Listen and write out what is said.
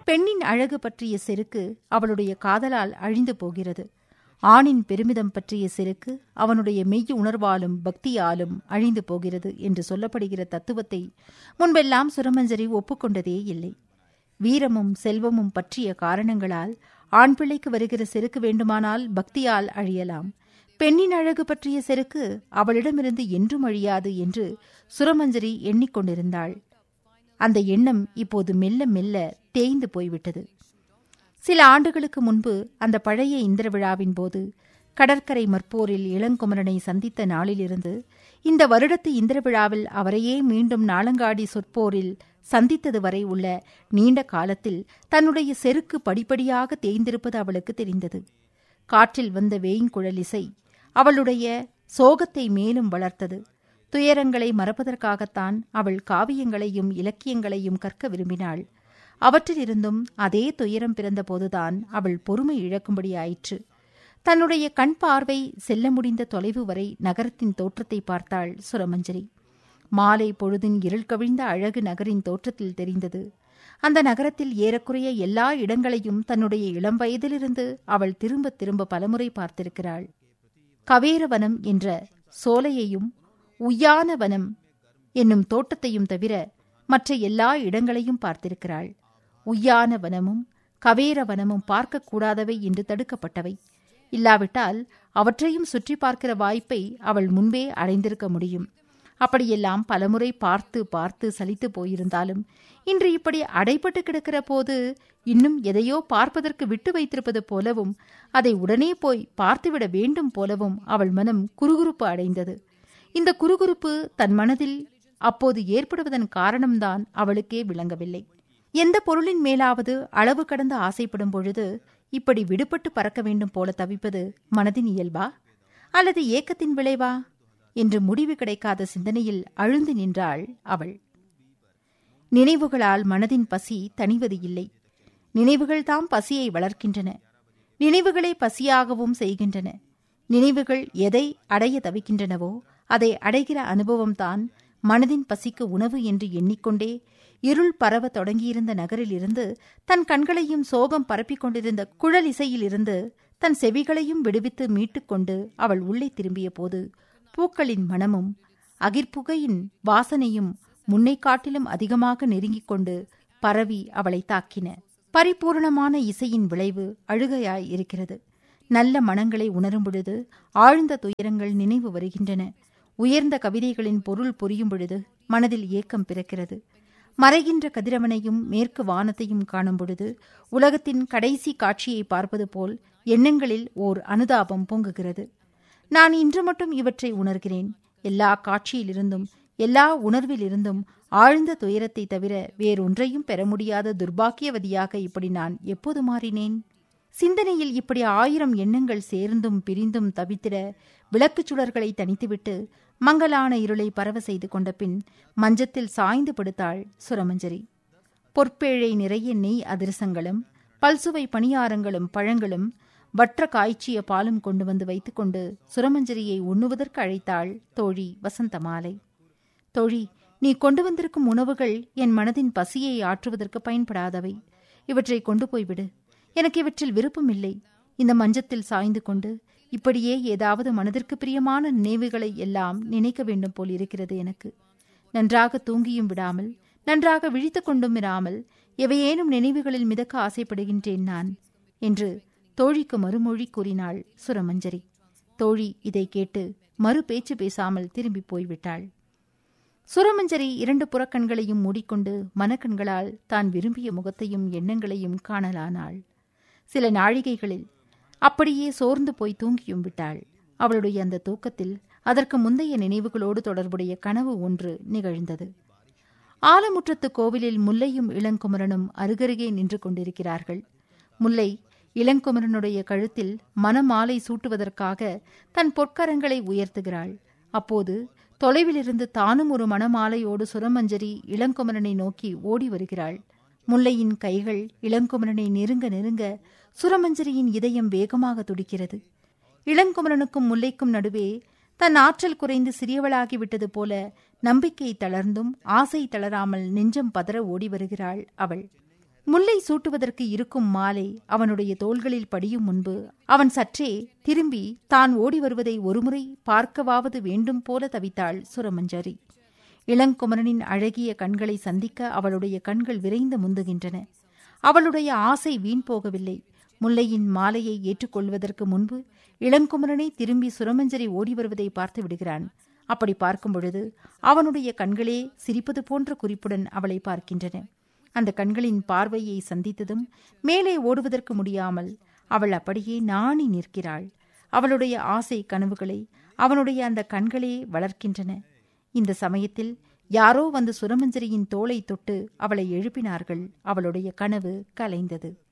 பெண்ணின் அழகு பற்றிய செருக்கு அவளுடைய காதலால் அழிந்து போகிறது ஆணின் பெருமிதம் பற்றிய செருக்கு அவனுடைய மெய் உணர்வாலும் பக்தியாலும் அழிந்து போகிறது என்று சொல்லப்படுகிற தத்துவத்தை முன்பெல்லாம் சுரமஞ்சரி ஒப்புக்கொண்டதே இல்லை வீரமும் செல்வமும் பற்றிய காரணங்களால் ஆண் பிள்ளைக்கு வருகிற செருக்கு வேண்டுமானால் பக்தியால் அழியலாம் பெண்ணின் அழகு பற்றிய செருக்கு அவளிடமிருந்து என்றும் அழியாது என்று சுரமஞ்சரி எண்ணிக்கொண்டிருந்தாள் அந்த எண்ணம் இப்போது மெல்ல மெல்ல தேய்ந்து போய்விட்டது சில ஆண்டுகளுக்கு முன்பு அந்த பழைய இந்திர விழாவின் போது கடற்கரை மற்போரில் இளங்குமரனை சந்தித்த நாளிலிருந்து இந்த வருடத்து இந்திர விழாவில் அவரையே மீண்டும் நாளங்காடி சொற்போரில் சந்தித்தது வரை உள்ள நீண்ட காலத்தில் தன்னுடைய செருக்கு படிப்படியாக தேய்ந்திருப்பது அவளுக்கு தெரிந்தது காற்றில் வந்த வேய்ங்குழலிசை அவளுடைய சோகத்தை மேலும் வளர்த்தது துயரங்களை மறப்பதற்காகத்தான் அவள் காவியங்களையும் இலக்கியங்களையும் கற்க விரும்பினாள் அவற்றிலிருந்தும் அதே துயரம் பிறந்தபோதுதான் அவள் பொறுமை இழக்கும்படி ஆயிற்று தன்னுடைய கண் பார்வை செல்ல முடிந்த தொலைவு வரை நகரத்தின் தோற்றத்தை பார்த்தாள் சுரமஞ்சரி மாலை பொழுதின் இருள் கவிழ்ந்த அழகு நகரின் தோற்றத்தில் தெரிந்தது அந்த நகரத்தில் ஏறக்குறைய எல்லா இடங்களையும் தன்னுடைய இளம் வயதிலிருந்து அவள் திரும்ப திரும்ப பலமுறை பார்த்திருக்கிறாள் கவேரவனம் என்ற சோலையையும் உய்யான வனம் என்னும் தோட்டத்தையும் தவிர மற்ற எல்லா இடங்களையும் பார்த்திருக்கிறாள் உய்யான வனமும் கவேர வனமும் பார்க்கக்கூடாதவை என்று தடுக்கப்பட்டவை இல்லாவிட்டால் அவற்றையும் சுற்றி பார்க்கிற வாய்ப்பை அவள் முன்பே அடைந்திருக்க முடியும் அப்படியெல்லாம் பலமுறை பார்த்து பார்த்து சலித்து போயிருந்தாலும் இன்று இப்படி அடைபட்டு கிடக்கிற போது இன்னும் எதையோ பார்ப்பதற்கு விட்டு வைத்திருப்பது போலவும் அதை உடனே போய் பார்த்துவிட வேண்டும் போலவும் அவள் மனம் குறுகுறுப்பு அடைந்தது இந்த குறுகுறுப்பு தன் மனதில் அப்போது ஏற்படுவதன் காரணம்தான் அவளுக்கே விளங்கவில்லை எந்த பொருளின் மேலாவது அளவு கடந்து ஆசைப்படும் பொழுது இப்படி விடுபட்டு பறக்க வேண்டும் போல தவிப்பது மனதின் இயல்பா அல்லது ஏக்கத்தின் விளைவா என்று முடிவு கிடைக்காத சிந்தனையில் அழுந்து நின்றாள் அவள் நினைவுகளால் மனதின் பசி தணிவது இல்லை நினைவுகள்தாம் பசியை வளர்க்கின்றன நினைவுகளை பசியாகவும் செய்கின்றன நினைவுகள் எதை அடைய தவிக்கின்றனவோ அதை அடைகிற அனுபவம்தான் மனதின் பசிக்கு உணவு என்று எண்ணிக்கொண்டே இருள் பரவ தொடங்கியிருந்த நகரில் இருந்து தன் கண்களையும் சோகம் பரப்பிக் கொண்டிருந்த குழல் இசையிலிருந்து தன் செவிகளையும் விடுவித்து மீட்டுக்கொண்டு அவள் உள்ளே திரும்பிய போது பூக்களின் மனமும் அகிர்புகையின் வாசனையும் முன்னை காட்டிலும் அதிகமாக நெருங்கிக் கொண்டு பரவி அவளை தாக்கின பரிபூரணமான இசையின் விளைவு அழுகையாய் இருக்கிறது நல்ல மனங்களை உணரும் பொழுது ஆழ்ந்த துயரங்கள் நினைவு வருகின்றன உயர்ந்த கவிதைகளின் பொருள் புரியும் பொழுது மனதில் ஏக்கம் பிறக்கிறது மறைகின்ற கதிரவனையும் மேற்கு வானத்தையும் காணும் பொழுது உலகத்தின் கடைசி காட்சியை பார்ப்பது போல் எண்ணங்களில் ஓர் அனுதாபம் பொங்குகிறது நான் இன்று மட்டும் இவற்றை உணர்கிறேன் எல்லா காட்சியிலிருந்தும் எல்லா உணர்விலிருந்தும் ஆழ்ந்த துயரத்தை தவிர வேறொன்றையும் பெற முடியாத துர்பாக்கியவதியாக இப்படி நான் எப்போது மாறினேன் சிந்தனையில் இப்படி ஆயிரம் எண்ணங்கள் சேர்ந்தும் பிரிந்தும் தவித்திட விளக்குச் சுடர்களை தனித்துவிட்டு மங்கலான இருளை பரவ செய்து கொண்ட பின் மஞ்சத்தில் சாய்ந்து படுத்தாள் சுரமஞ்சரி பொற்பேழை நிறைய நெய் அதிரசங்களும் பல்சுவை பணியாரங்களும் பழங்களும் வற்ற காய்ச்சிய பாலும் கொண்டு வந்து வைத்துக்கொண்டு சுரமஞ்சரியை உண்ணுவதற்கு அழைத்தாள் தோழி வசந்தமாலை தோழி நீ கொண்டு வந்திருக்கும் உணவுகள் என் மனதின் பசியை ஆற்றுவதற்கு பயன்படாதவை இவற்றை கொண்டு போய்விடு எனக்கு இவற்றில் விருப்பமில்லை இந்த மஞ்சத்தில் சாய்ந்து கொண்டு இப்படியே ஏதாவது மனதிற்கு பிரியமான நினைவுகளை எல்லாம் நினைக்க வேண்டும் போல் இருக்கிறது எனக்கு நன்றாக தூங்கியும் விடாமல் நன்றாக விழித்து கொண்டும் இராமல் எவையேனும் நினைவுகளில் மிதக்க ஆசைப்படுகின்றேன் நான் என்று தோழிக்கு மறுமொழி கூறினாள் சுரமஞ்சரி தோழி இதை கேட்டு மறு பேச்சு பேசாமல் திரும்பி போய்விட்டாள் சுரமஞ்சரி இரண்டு புறக்கண்களையும் மூடிக்கொண்டு மனக்கண்களால் தான் விரும்பிய முகத்தையும் எண்ணங்களையும் காணலானாள் சில நாழிகைகளில் அப்படியே சோர்ந்து போய் தூங்கியும் விட்டாள் அவளுடைய அந்த தூக்கத்தில் அதற்கு முந்தைய நினைவுகளோடு தொடர்புடைய கனவு ஒன்று நிகழ்ந்தது ஆலமுற்றத்து கோவிலில் முல்லையும் இளங்குமரனும் அருகருகே நின்று கொண்டிருக்கிறார்கள் முல்லை இளங்குமரனுடைய கழுத்தில் மனமாலை சூட்டுவதற்காக தன் பொற்கரங்களை உயர்த்துகிறாள் அப்போது தொலைவிலிருந்து தானும் ஒரு மணமாலையோடு சுரமஞ்சரி இளங்குமரனை நோக்கி ஓடி வருகிறாள் முல்லையின் கைகள் இளங்குமரனை நெருங்க நெருங்க சுரமஞ்சரியின் இதயம் வேகமாக துடிக்கிறது இளங்குமரனுக்கும் முல்லைக்கும் நடுவே தன் ஆற்றல் குறைந்து சிறியவளாகிவிட்டது போல நம்பிக்கை தளர்ந்தும் ஆசை தளராமல் நெஞ்சம் பதற ஓடி வருகிறாள் அவள் முல்லை சூட்டுவதற்கு இருக்கும் மாலை அவனுடைய தோள்களில் படியும் முன்பு அவன் சற்றே திரும்பி தான் ஓடி வருவதை ஒருமுறை பார்க்கவாவது வேண்டும் போல தவித்தாள் சுரமஞ்சரி இளங்குமரனின் அழகிய கண்களை சந்திக்க அவளுடைய கண்கள் விரைந்து முந்துகின்றன அவளுடைய ஆசை வீண் போகவில்லை முல்லையின் மாலையை ஏற்றுக்கொள்வதற்கு முன்பு இளங்குமரனை திரும்பி சுரமஞ்சரி ஓடி வருவதை பார்த்து விடுகிறான் அப்படி பார்க்கும் பொழுது அவனுடைய கண்களே சிரிப்பது போன்ற குறிப்புடன் அவளை பார்க்கின்றன அந்த கண்களின் பார்வையை சந்தித்ததும் மேலே ஓடுவதற்கு முடியாமல் அவள் அப்படியே நாணி நிற்கிறாள் அவளுடைய ஆசை கனவுகளை அவனுடைய அந்த கண்களே வளர்க்கின்றன இந்த சமயத்தில் யாரோ வந்து சுரமஞ்சரியின் தோளை தொட்டு அவளை எழுப்பினார்கள் அவளுடைய கனவு கலைந்தது